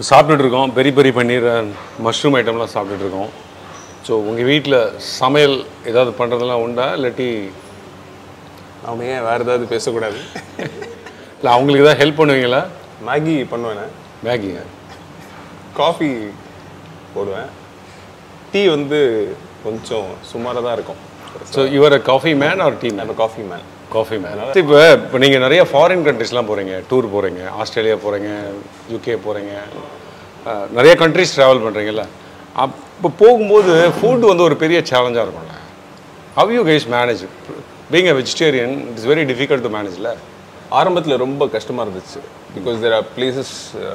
சாப்பிட்டுட்டு இருக்கோம் பெரி பெரி பன்னீர் மஷ்ரூம் ஐட்டம்லாம் சாப்பிட்டுட்டு இருக்கோம் ஸோ உங்கள் வீட்டில் சமையல் ஏதாவது பண்ணுறதெல்லாம் உண்டா இல்லாட்டி நாம ஏன் வேறு ஏதாவது பேசக்கூடாது இல்லை அவங்களுக்கு ஏதாவது ஹெல்ப் பண்ணுவீங்களா மேகி பண்ணுவேன் மேகிங்க காஃபி போடுவேன் டீ வந்து கொஞ்சம் சுமாராக தான் இருக்கும் so your coffee man or tea man நம்ம காஃபி மேன் காஃபி மேன் இப்போ இப்போ நீங்கள் நிறைய ஃபாரின் கண்ட்ரிஸ்லாம் போகிறீங்க டூர் போகிறீங்க ஆஸ்திரேலியா போகிறீங்க யூகே போகிறீங்க நிறைய கண்ட்ரிஸ் ட்ராவல் பண்ணுறீங்கல்ல அப்போ போகும்போது ஃபுட் வந்து ஒரு பெரிய சேலஞ்சாக இருக்கும்ல how you guys manage being a vegetarian it's very difficult to மேனேஜ்ல ஆரம்பத்தில் ரொம்ப கஷ்டமாக இருந்துச்சு because there are places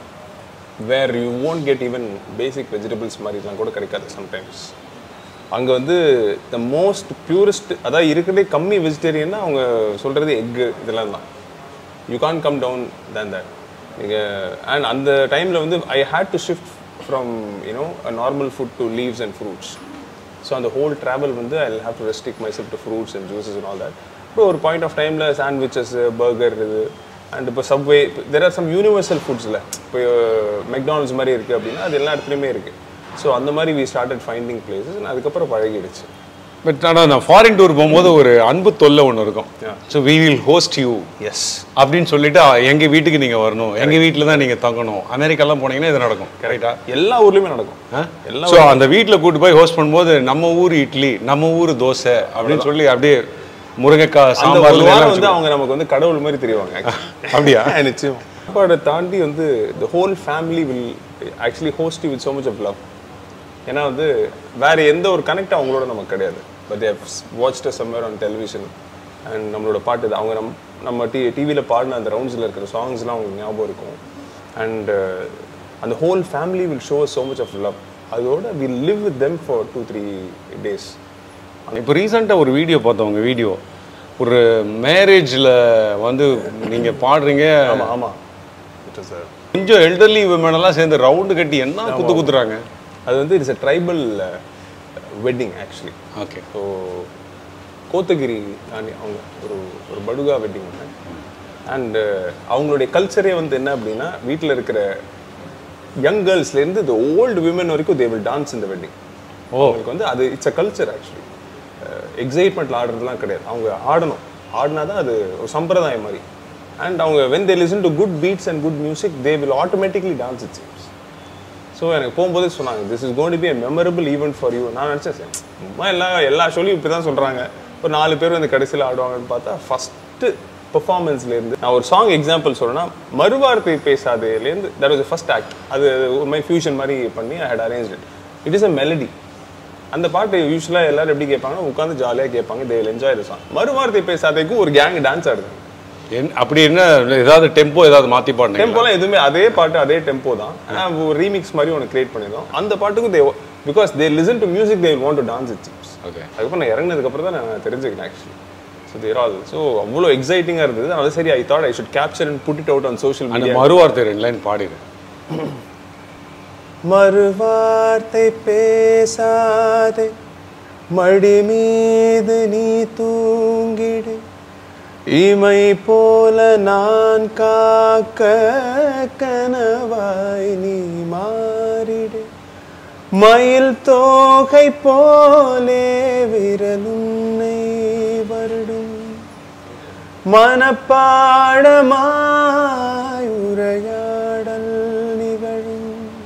where you won't get even basic vegetables மாதிரிலாம் கூட கிடைக்காது சம்டைம்ஸ் அங்கே வந்து த மோஸ்ட் பியூரஸ்ட் அதாவது இருக்கிறதே கம்மி வெஜிடேரியன்னா அவங்க சொல்கிறது எக்கு இதெல்லாம் தான் you can come down then that நீங்கள் அண்ட் அந்த டைமில் வந்து I had to shift from you know a normal food to leaves and fruits so அந்த ஹோல் ட்ராவல் வந்து I have to restrict myself to fruits and juices and all that இப்போ ஒரு point of டைமில் sandwiches burger இது and இப்போ Subway there are some universal ஃபுட்ஸில் இப்போ McDonald's மாதிரி இருக்குது அப்படின்னா அது எல்லா இடத்துலையுமே இருக்குது ஸோ அந்த மாதிரி வி ஸ்டார்டட் ஃபைண்டிங் பிளேசஸ் அதுக்கப்புறம் பழகிடுச்சு பட் ஆனால் நான் ஃபாரின் டூர் போகும்போது ஒரு அன்பு தொல்லை ஒன்று இருக்கும் Yeah. So we will host you as அப்படின்னு சொல்லிட்டு "ஆ, எங்க வீட்டுக்கு நீங்க வரணும் எங்க வீட்டில் தான் நீங்க தங்கணும் அமெரிக்காலாம் போனீங்கன்னா இது நடக்கும் கரெக்டா எல்லா ஊர்லேயுமே நடக்கும் எல்லா ஸோ அந்த வீட்டில் கூட்டு போய் ஹோஸ்ட் பண்ணும்போது நம்ம ஊர் இட்லி நம்ம ஊர் தோசை அப்படின்னு சொல்லி அப்படியே முருங்கைக்காய் அந்த ஒரு சாம்பார் வாரம் வந்து அவங்க நமக்கு வந்து கடவுள் மாதிரி தெரிவாங்க அப்படியா? நிச்சயம் சாப்பாடை தாண்டி வந்து the whole family will actually host with so much of love ஏன்னா வந்து வேற எந்த ஒரு கனெக்ட் அவங்களோட நமக்கு கிடையாது but watch summer on television and நம்மளோட பாட்டு இது அவங்க நம் நம்ம டி டிவியில் பாடின அந்த ரவுண்ட்ஸில் இருக்கிற சாங்ஸ்லாம் அவங்களுக்கு ஞாபகம் இருக்கும் அண்ட் அந்த whole family will show so much of love அதோட will live with them for two three days இப்போ ரீசெண்டாக ஒரு வீடியோ பார்த்தோம் உங்க வீடியோ ஒரு மேரேஜில் வந்து நீங்க பாடுறீங்க ஆமா ஆமா இட் இஸ் கொஞ்சம் எல்டர்லி விமன் எல்லாம் சேர்ந்து ரவுண்டு கட்டி என்ன குத்து குத்துறாங்க அது வந்து it's a tribal wedding actually okay so Kotagiri தாண்டி அவங்க ஒரு ஒரு படுகா வெட்டிங் ஒன்று அண்ட் அவங்களுடைய கல்ச்சரே வந்து என்ன அப்படின்னா வீட்டில் இருக்கிற யங் கேர்ள்ஸ்லேருந்து இந்த ஓல்டு விமன் வரைக்கும் தே வில் டான்ஸ் இந்த வெட்டிங் ஓ. அவங்களுக்கு வந்து அது இட்ஸ் அ கல்ச்சர் ஆக்சுவலி எக்ஸைட்மெண்ட்டில் ஆடுறதுலாம் கிடையாது அவங்க ஆடணும் ஆடினா தான் அது ஒரு சம்பிரதாயம் மாதிரி அண்ட் அவங்க when they listen to good beats and good music they will automatically dance it seems so எனக்கு போகும்போதே சொன்னாங்க this is going to be a memorable event for you நான் நினச்சேன் சரி, சும்மா எல்லா எல்லா ஷோலையும் இப்படி தான் சொல்கிறாங்க ஒரு நாலு பேர் வந்து கடைசியில் ஆடுவாங்கன்னு பார்த்தா ஃபஸ்ட்டு பெர்ஃபார்மன்ஸ்லேருந்து நான் ஒரு சாங் எக்ஸாம்பிள் சொல்லணும்னா மறுவார்த்தை பேசாதேலேருந்து தட் வாஸ் ஃபர்ஸ்ட் ஆக்ட் அது ஒரு மாதிரி ஃபியூஷன் மாதிரி பண்ணி I had arrange it it is a melody அந்த பாட்டு யூஸ்வலாக எல்லாரும் எப்படி கேட்பாங்கன்னா உட்காந்து ஜாலியாக கேட்பாங்க தே என்ஜாய் த சாங் மறுவார்த்தை பேசாதேக்கும் ஒரு கேங் டான்ஸ் ஆடுது என் அப்படி என்ன ஏதாவது டெம்போ ஏதாவது மாற்றி பாடுனீங்க டெம்போலாம் எதுவுமே அதே பாட்டு அதே டெம்போ தான் ஆனா ஒரு ரீமிக்ஸ் மாதிரி ஒன்று கிரியேட் பண்ணியிருந்தோம் அந்த பாட்டுக்கு they because they listen to music they want to dance it seems okay அதுக்கப்புறம் நான் இறங்கினதுக்கு அப்புறம் தான் நான் தெரிஞ்சுக்கிட்டேன் actually so they're all so அவ்வளோ எக்ஸைட்டிங்காக இருந்தது அது சரி I thought I should capture and put it out on social அந்த மீடியா மறுவார்த்தை ரெண்டு லைன் பாடிடு மறுவார்த்தை பேசாதே மடி மீது நீ தூங்கிடு இமை போல நான் காக்க கனவாய் நீ மாறிடு மயில் தோகை போலே விரலுன்னை வருடும் மனப்பாடமாய் உரையாடல் நிகழும்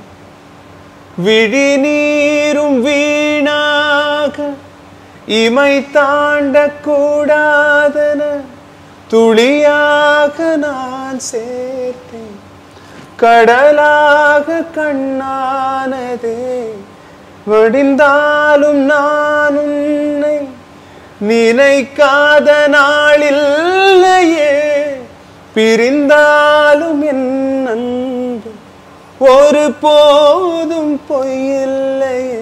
விழி நீரும் வீணாக இமை தாண்டக் கூடாதன துளியாக நான் சேர்த்தேன் கடலாக கண்ணானதே வடிந்தாலும் நான் உன்னை நினைக்காத நாளில்லையே பிரிந்தாலும் என் அன்பு ஒரு போதும் பொய்யில்லையே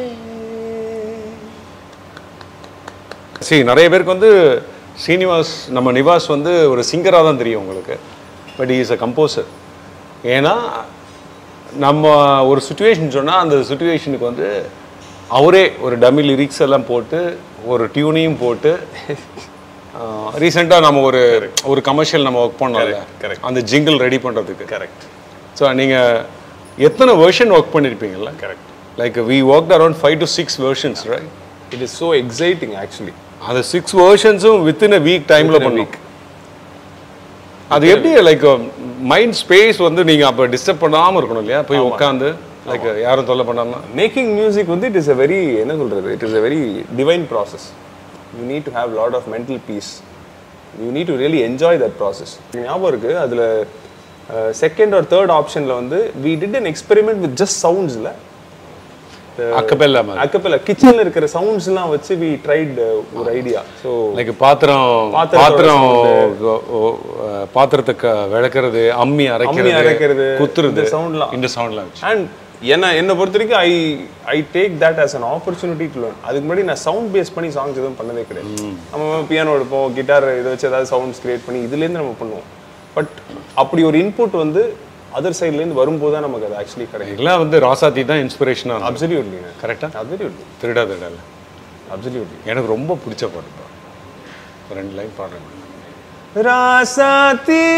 சரி நிறைய பேருக்கு வந்து சீனிவாஸ் நம்ம நிவாஸ் வந்து ஒரு சிங்கராக தான் தெரியும் உங்களுக்கு பட் இஸ் அ கம்போசர் ஏன்னா நம்ம ஒரு சுச்சுவேஷன் சொன்னால் அந்த சுச்சுவேஷனுக்கு வந்து அவரே ஒரு டம்மி லிரிக்ஸ் எல்லாம் போட்டு ஒரு டியூனையும் போட்டு ரீசெண்டாக நம்ம ஒரு ஒரு கமர்ஷியல் நம்ம ஒர்க் பண்ணோம்ல correct. அந்த ஜிங்கிள் ரெடி பண்ணுறதுக்கு கரெக்ட் ஸோ நீங்கள் எத்தனை வெர்ஷன் ஒர்க் பண்ணியிருப்பீங்கல்ல correct like we work around five to six versions right it is so exciting actually அந்த சிக்ஸ் வெர்ஷன்ஸும் வித்தின் அ வீக் டைமில் Within a பண்ணும் week. அது எப்படி லைக் மைண்ட் ஸ்பேஸ் வந்து நீங்கள் அப்போ டிஸ்டர்ப் பண்ணாமல் இருக்கணும் இல்லையா போய் உட்காந்து லைக் யாரும் தொல்லை பண்ணாம மேக்கிங் மியூசிக் வந்து இட் இஸ் a வெரி என்ன சொல்றது it is a very divine process you need to have lot of mental peace you need to really enjoy that process ஞாபகம் இருக்கு அதில் செகண்ட் ஆர் தேர்ட் ஆப்ஷனில் வந்து we did an experiment with just சவுண்ட்ஸில் acapella மாதிரி acapella கிச்சனில் இருக்கிற சவுண்ட்ஸ்லாம் வச்சு வி ட்ரைட் ஒரு ஐடியா ஸோ லைக் பாத்திரம் பாத்திரத்தோட பாத்திரம் ஓ- ஓ- அஹ், பாத்திரத்தை க- விளக்குறது அம்மி அம்மி அரைக்கிறது அரைக்கிறது, குத்துறது இந்த soundலாம். இந்த சவுண்ட்லாம் வச்சு அண்ட் என்ன என்னை பொறுத்த வரைக்கும் I I take that as an opportunity to learn அதுக்கு முன்னாடி நான் சவுண்ட் பேஸ் பண்ணி சாங்ஸ் எதுவும் பண்ணதே கிடையாது நம்ம பியானோ எடுப்போம் கிட்டார் இதை வச்சு ஏதாவது சவுண்ட்ஸ் கிரியேட் பண்ணி இதுலேருந்து நம்ம பண்ணுவோம் பட் அப்படி ஒரு இன்புட் வந்து அதர் சைட்லேருந்து வரும்போது தான் நமக்கு அது ஆக்சுவலி கிடைக்கும் இதெல்லாம் வந்து ராசாத்தி தான் இன்ஸ்பிரேஷனாக இருக்கும் அப்சல்யூட்லிங்க கரெக்டாக அப்சல்யூட்லி திருடா திருடல அப்சல்யூட்லி எனக்கு ரொம்ப பிடிச்ச பாட்டு ஒரு ரெண்டு லைன் பாடுறேன் ராசாத்தி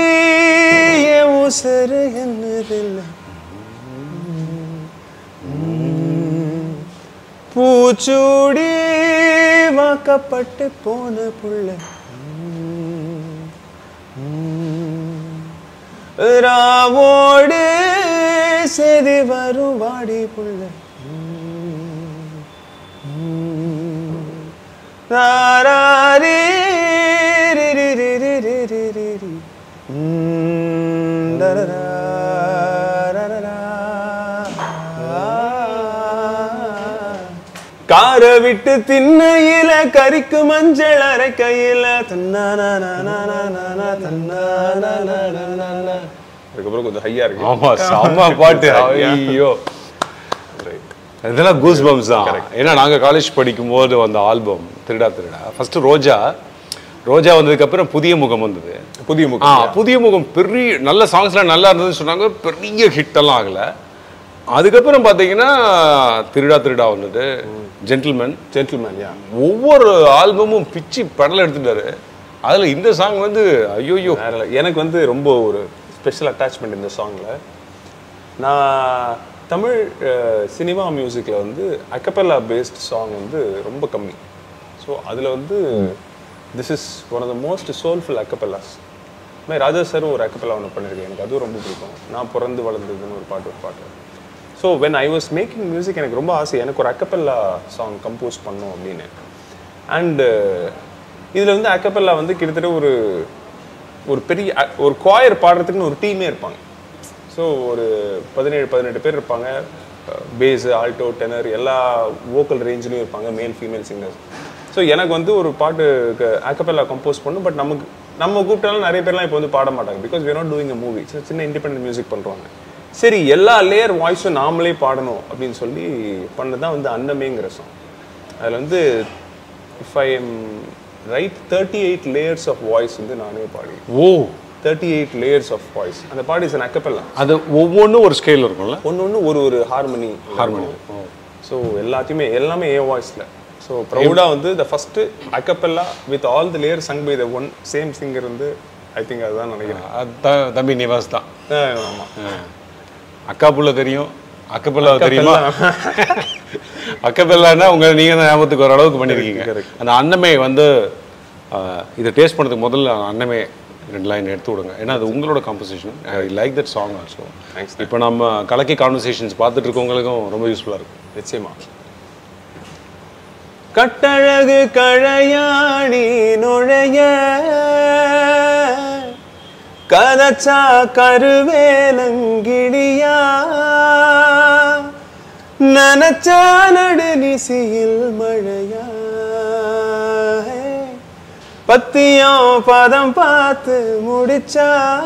உசரு என்னதில்லை பூச்சூடி வாக்கப்பட்டு போன புள்ள ராவோடு செதி வரும் வாடி புள்ள தாராரி ரி ரி ரி ரி ரி ரி ரி ரி. ம், தரரா, ரரரா. கார விட்டு திண்ணையில கறிக்கு மஞ்சள் அரைக்கையில தன்னானா தன்னானா அதுக்கப்புறம் கொஞ்சம் ஹையா இருக்கு ஆமா செம்ம பாட்டு ஐயோ இதெல்லாம் கூஸ் பம்ஸ் தான் ஏன்னா நாங்க காலேஜ் படிக்கும்போது வந்த ஆல்பம் திருடா திருடா ஃபர்ஸ்ட் ரோஜா ரோஜா வந்ததுக்கு அப்புறம் புதிய முகம் வந்தது புதிய ஆ முகம் புதிய முகம் பெரிய நல்ல சாங்ஸ்லாம் நல்லா இருந்ததுன்னு சொன்னாங்க பெரிய ஹிட் எல்லாம் ஆகல அதுக்கப்புறம் பாத்தீங்கன்னா திருடா திருடா வந்தது ஜென்டில்மேன் ஜென்டில்மேன் யா ஒவ்வொரு ஆல்பமும் பிச்சு படல எடுத்துட்டாரு அதுல இந்த சாங் வந்து ஐயோயோ வேற level. எனக்கு வந்து ரொம்ப ஒரு ஸ்பெஷல் அட்டாச்மெண்ட் இந்த சாங்ல நான் தமிழ் சினிமா மியூசிக்கில் வந்து அக்கபெல்லா பேஸ்ட் சாங் வந்து ரொம்ப கம்மி ஸோ அதில் வந்து this is one of the most soulful acapellas மாதிரி ராஜா சாரும் ஒரு அக்கபெல்லா ஒன்று பண்ணியிருக்கேன் எனக்கு அதுவும் ரொம்ப பிடிக்கும் நான் பிறந்து வளர்ந்ததுன்னு ஒரு பாட்டு ஒரு பாட்டு so when I was making music எனக்கு ரொம்ப ஆசை எனக்கு ஒரு அக்கபெல்லா சாங் கம்போஸ் பண்ணும் அப்படின்னு அண்டு இதில் வந்து அக்கபெல்லா வந்து கிட்டத்தட்ட ஒரு ஒரு பெரிய அ- ஒரு choir பாடுறதுக்குன்னு ஒரு டீமே இருப்பாங்க ஸோ ஒரு பதினேழு பதினெட்டு பேர் இருப்பாங்க பேஸு ஆல்டோ டெனர் எல்லா வோக்கல் ரேஞ்சிலையும் இருப்பாங்க மேல் ஃபீமேல் சிங்கர்ஸ் ஸோ எனக்கு வந்து ஒரு பாட்டுக்கு ஆக்கப்பெல்லா கம்போஸ் பண்ணும் பட் நமக்கு நம்ம கூப்பிட்டாலும் நிறைய பேர்லாம் இப்போ வந்து பாட மாட்டாங்க because we're not doing a movie சின்ன இண்டிபெண்டன்ட் மியூசிக் பண்ணுறாங்க சரி எல்லா லேயர் வாய்ஸும் நாமளே பாடணும் அப்படின்னு சொல்லி பண்ணது தான் வந்து அன்னமேங்கிற சாங் அதில் வந்து if I am right thirty eight layers of voice வந்து நானே பாடி oh thirty eight layers of voice அந்த பாட்டு இஸ் அன் அக்கப்பெல்லாம் அது ஒவ்வொன்றும் ஒரு ஸ்கேல் இருக்கும்ல ஒன்று ஒன்று ஒரு ஒரு ஹார்மனி ஹார்மோனி ஸோ எல்லாத்தையுமே எல்லாமே ஏ வாய்ஸில் ஸோ ப்ரௌடாக வந்து the first acapella with all the layer sung by the one same singer வந்து ஐ திங்க் அதுதான் நினைக்கிறேன் அதான் தம்பி நிவாஸ் தான் ஆமாம் அக்கா புள்ள தெரியும் அக்கபெல்லா தெரியுமா அக்கபெல்லான்னா உங்க நீங்க தான் ஞாபகத்துக்கு வர அளவுக்கு பண்ணிருக்கீங்க அந்த அன்னமே வந்து ஆஹ், இதை டேஸ்ட் பண்ணதுக்கு முதல்ல அன்னமே ரெண்டு லைன் எடுத்து விடுங்க ஏன்னா அது உங்களோட composition I like that song also Thanks. இப்போ நம்ம கலக்கி கான்வர்சேஷன்ஸ் பார்த்துட்டு இருக்கவங்களுக்கும் ரொம்ப யூஸ்ஃபுல்லாக இருக்கும் நிச்சயமா கட்டழகு கழையாணி நுழைய கதச்சா கருவேலங்கிடியா நனச்சா நடு நிசியில் மழையா பத்தியம் பதம் பார்த்து முடிச்சா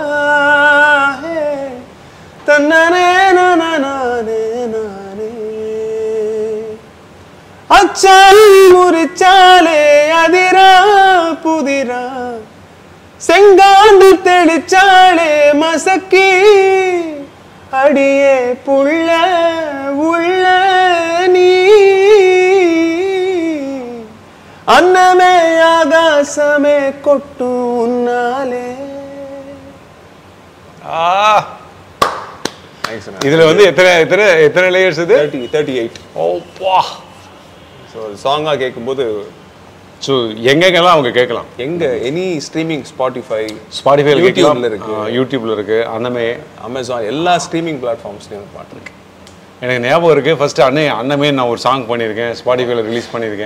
தன்னனே நானே நானே அச்சால் முறிச்சாலே அதிரா புதிரா செங்காந்து தெளிச்சாலே மசக்கி அடியே புள்ள உள்ள நீ அன்னமே ஆகாசமே கொட்டும் உன்னாலே ஆ தேங்க்ஸ் இதில் வந்து எத்தனை எத்தனை எத்தனை லேயர்ஸ் இது தேர்ட்டி தேர்ட்டி எயிட் ஓப்பா ஸோ சாங்காக கேட்கும்போது ஸோ எங்கெங்கெல்லாம் அவங்க கேட்கலாம் எங்க எனி ஸ்ட்ரீமிங் ஸ்பாட்டிஃபை ஸ்பாட்டிஃபைல யூடியூப்ல கேட்கலாம் இருக்கு ஆ, யூடியூப்ல இருக்கு அன்னமே அமேசான் எல்லா ஸ்ட்ரீமிங் பிளாட்ஃபார்ம்ஸ்லையும் பாட்டு இருக்கு எனக்கு ஞாபகம் இருக்கு ஃபர்ஸ்ட் அண்ணே அண்ணமே நான் ஒரு சாங் பண்ணியிருக்கேன் ஸ்பாட்டிஃபைல ரிலீஸ் பண்ணியிருக்கேன்